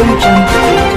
Audio Jungle.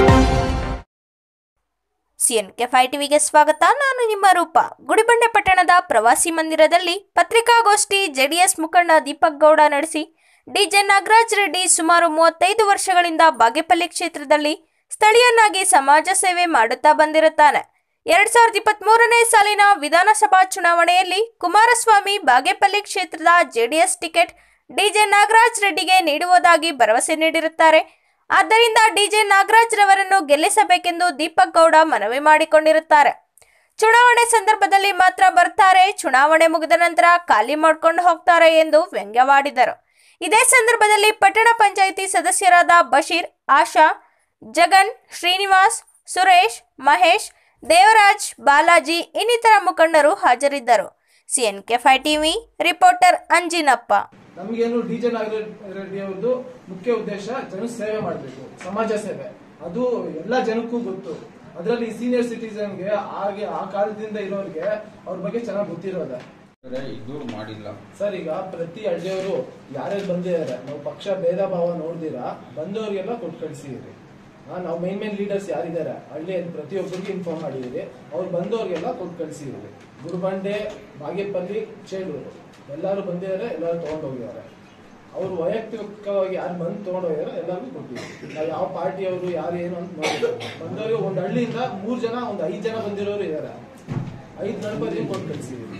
CNK five ಟಿವಿಗೆ ಸ್ವಾಗತ ನಾನು ನಿಮ್ಮ ರೂಪ ಗುಡಿಬಂಡೆ ಪಟ್ಟಣದ ಪ್ರವಾಸಿ ಮಂದಿರದಲ್ಲಿ ಪತ್ರಿಕಾಗೋಷ್ಠಿ ಜೆಡಿಎಸ್ ಮುಖಂಡ ದೀಪಕ್ ಗೌಡ ನಡೆಸಿ ಡಿಜೆ ನಾಗರಾಜ್ ರೆಡ್ಡಿ ಸುಮಾರು ಮೂವತ್ತೈದು ವರ್ಷಗಳಿಂದ ಬಾಗೇಪಲ್ಲಿ ಕ್ಷೇತ್ರದಲ್ಲಿ ಸ್ಥಳೀಯನಾಗಿ ಸಮಾಜ ಸೇವೆ ಮಾಡುತ್ತಾ ಬಂದಿರುತ್ತಾನೆ ಎರಡ್ ಸಾವಿರದ ಇಪ್ಪತ್ತ್ ಮೂರನೇ ಸಾಲಿನ ವಿಧಾನಸಭಾ ಚುನಾವಣೆಯಲ್ಲಿ ಕುಮಾರಸ್ವಾಮಿ ಬಾಗೇಪಲ್ಲಿ ಕ್ಷೇತ್ರದ ಜೆಡಿಎಸ್ ಟಿಕೆಟ್ ಡಿಜೆ ನಾಗರಾಜ್ ರೆಡ್ಡಿಗೆ ನೀಡುವುದಾಗಿ ಭರವಸೆ ನೀಡಿರುತ್ತಾರೆ ಆದ್ದರಿಂದ ಡಿಜೆ ನಾಗರಾಜ್ ರವರನ್ನು ಗೆಲ್ಲಿಸಬೇಕೆಂದು ದೀಪಕ್ ಗೌಡ ಮನವಿ ಮಾಡಿಕೊಂಡಿರುತ್ತಾರೆ ಚುನಾವಣೆ ಸಂದರ್ಭದಲ್ಲಿ ಮಾತ್ರ ಬರ್ತಾರೆ ಚುನಾವಣೆ ಮುಗಿದ ನಂತರ ಖಾಲಿ ಮಾಡ್ಕೊಂಡು ಹೋಗ್ತಾರೆ ಎಂದು ವ್ಯಂಗ್ಯವಾಡಿದರು ಇದೇ ಸಂದರ್ಭದಲ್ಲಿ ಪಟ್ಟಣ ಪಂಚಾಯಿತಿ ಸದಸ್ಯರಾದ ಬಶೀರ್ ಆಶಾ ಜಗನ್ ಶ್ರೀನಿವಾಸ್ ಸುರೇಶ್ ಮಹೇಶ್ ದೇವರಾಜ್ ಬಾಲಾಜಿ ಇನ್ನಿತರ ಮುಖಂಡರು ಹಾಜರಿದ್ದರು ಸಿಎನ್ಕೆ ಫೈ ಟಿವಿ ರಿಪೋರ್ಟರ್ ಅಂಜಿನಪ್ಪ ನಮಗೇನು ಡಿ ಜೆ ರೆಡ್ಡಿ ಅವ್ರದ್ದು ಮುಖ್ಯ ಉದ್ದೇಶ ಜನ ಸೇವೆ ಮಾಡಬೇಕು ಸಮಾಜ ಸೇವೆ ಅದು ಎಲ್ಲ ಜನಕ್ಕೂ ಗೊತ್ತು ಅದರಲ್ಲಿ ಸೀನಿಯರ್ ಸಿಟಿಸನ್ಗೆ ಹಾಗೆ ಆ ಕಾಲದಿಂದ ಇರೋರಿಗೆ ಅವ್ರ ಬಗ್ಗೆ ಚೆನ್ನಾಗಿ ಗೊತ್ತಿರೋದೆ ಇದು ಮಾಡಿಲ್ಲ ಸರ್ ಈಗ ಪ್ರತಿ ಹಳ್ಳಿಯವರು ಯಾರ್ಯಾರು ಬಂದಿದ್ದಾರೆ ನಾವು ಪಕ್ಷ ಭೇದ ಭಾವ ನೋಡ್ದಿರಾ ಬಂದವ್ರಿಗೆಲ್ಲ ಕೊಟ್ಟು ಕಳಿಸಿದ್ರಿ ನಾವು ಮೈನ್ ಮೈನ್ ಲೀಡರ್ಸ್ ಯಾರಿದ್ದಾರೆ ಹಳ್ಳಿಯಲ್ಲಿ ಪ್ರತಿಯೊಬ್ಬರಿಗೆ ಇನ್ಫಾರ್ಮ್ ಮಾಡಿದಿರಿ ಅವ್ರು ಬಂದವ್ರಿಗೆಲ್ಲ ಕೊಟ್ಟು ಕಳಿಸಿದ್ರಿ ಗುರುಬಂಡೆ ಬಾಗೇಪಲ್ಲಿ ಚೇಳೂರು ಎಲ್ಲರೂ ಬಂದಿದ್ದಾರೆ ಎಲ್ಲರೂ ತಗೊಂಡು ಹೋಗಿದ್ದಾರೆ ಅವ್ರು ವೈಯಕ್ತಿಕವಾಗಿ ಯಾರು ಬಂದು ತಗೊಂಡು ಹೋಗಿದ್ದಾರೆ ಎಲ್ಲರಿಗೂ ಕೊಟ್ಟಿದ್ದೀವಿ ನಾವು ಯಾವ ಪಾರ್ಟಿಯವರು ಯಾರು ಏನು ಅಂತ ನೋಡಿಲ್ಲ ಬಂದವ್ರಿಗೆ ಒಂದು ಹಳ್ಳಿಯಿಂದ ಮೂರು ಜನ ಒಂದು ಐದು ಜನ ಬಂದಿರೋರು ಇದ್ದಾರೆ ಐದು ಗಣಪತಿ ಕೊಟ್ಟು ಕಳಿಸಿದ್ದೀವಿ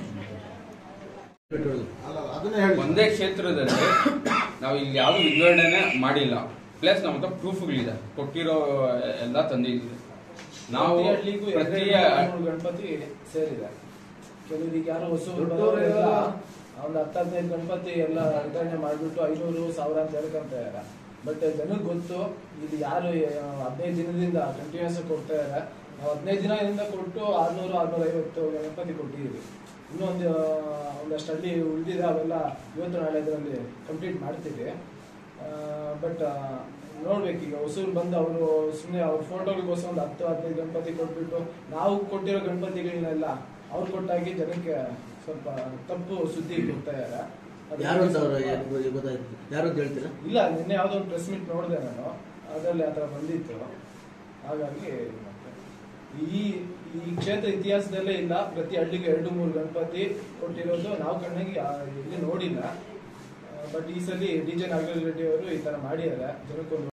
ಒಂದೇ ಕ್ಷೇತ್ರದಲ್ಲಿ ನಾವು ಇಲ್ಲಿ ಯಾವ್ದು ವಿಂಗಡಣೆ ಮಾಡಿಲ್ಲ ಪ್ಲಸ್ ನಮ್ಮ ಹತ್ರ ಪ್ರೂಫ್ಗಳಿದೆ ಕೊಟ್ಟಿರೋ ಎಲ್ಲ ತಂದಿದ್ದೀವಿ ನಾವು ಪ್ರತಿ ಹಳ್ಳಿಗೂ ಪ್ರತಿ ಎರಡೆರಡು ಮೂರು ಗಣಪತಿ ಸೇರಿದೆ ಕೆಲವರಿಗೆ ಯಾರು ಹೊಸೂರು ಬರೋರೆಲ್ಲ ಒಂದು ಹತ್ತು ಹದಿನೈದು ಗಣಪತಿ ಎಲ್ಲ ವಿತರಣೆ ಮಾಡಿಬಿಟ್ಟು ಐನೂರು ಸಾವಿರ ಅಂತ ಹೇಳ್ಕೊಂತ ಇದ್ದಾರೆ ಬಟ್ ಜನಕ್ಕೆ ಗೊತ್ತು ಇಲ್ಲಿ ಯಾರು ಆ, ಹದಿನೈದು ದಿನದಿಂದ ಕಂಟಿನ್ಯೂಸ್ ಕೊಡ್ತಾ ಇದ್ದಾರೆ ನಾವು ಹದಿನೈದು ದಿನದಿಂದ ಕೊಟ್ಟು ಆರ್ನೂರು ಆರ್ನೂರ ಐವತ್ತು ಗಣಪತಿ ಕೊಟ್ಟಿದ್ದೀವಿ ಇನ್ನೊಂದು ಆ, ಒಂದಷ್ಟು ಹಳ್ಳಿ ಉಳಿದಿದೆ ಅವೆಲ್ಲ ಇವತ್ತು ನಾಳೆ ಇದರಲ್ಲಿ ಕಂಪ್ಲೀಟ್ ಮಾಡ್ತೀವಿ ಬಟ್ ನೋಡ್ಬೇಕು ಈಗ ಹೊಸೂರು ಬಂದು ಅವರು ಸುಮ್ಮನೆ ಅವ್ರ ಫೋಟೋಗಳಿಗೋಸ್ಕರ ಒಂದು ಹತ್ತು ಹದಿನೈದು ಗಣಪತಿ ಕೊಟ್ಬಿಟ್ಟು ನಾವು ಕೊಟ್ಟಿರೋ ಗಣಪತಿಗಳನ್ನೆಲ್ಲ ಅವ್ರು ಕೊಟ್ಟಾಗಿ ಜನಕ್ಕೆ ಸ್ವಲ್ಪ ತಪ್ಪು ಸುದ್ದಿ ಕೊಡ್ತಾ ಇದ್ದಾರೆ ಅದು ಯಾರು ಅಂತ ಅವ್ರು ಯಾರು ಗೊತ್ತಾಯ್ತು ಯಾರು ಅಂತ ಹೇಳ್ತೀರಾ ಇಲ್ಲ ನಿನ್ನೆ ಯಾವ್ದೋ ಒಂದು ಪ್ರೆಸ್ ಮೀಟ್ ನೋಡಿದೆ ನಾನು ಅದರಲ್ಲಿ ಆ ಥರ ಬಂದಿತ್ತು ಹಾಗಾಗಿ ಮತ್ತೆ ಈ ಈ ಕ್ಷೇತ್ರ ಇತಿಹಾಸದಲ್ಲೇ ಇಲ್ಲ ಪ್ರತಿ ಹಳ್ಳಿಗೆ ಎರಡು ಮೂರು ಗಣಪತಿ ಕೊಟ್ಟಿರೋದು ನಾವು ಕಣ್ಣಿಗೆ ಆ, ಇಲ್ಲಿ ನೋಡಿಲ್ಲ ಬಟ್ ಈ ಸಲ ಡಿ ಜೆ ನಾಗರಾಜ್ ರೆಡ್ಡಿ ಅವರು ಈ ತರ ಮಾಡಿದ್ದಾರೆ ಜನಕ್ಕೊಂದು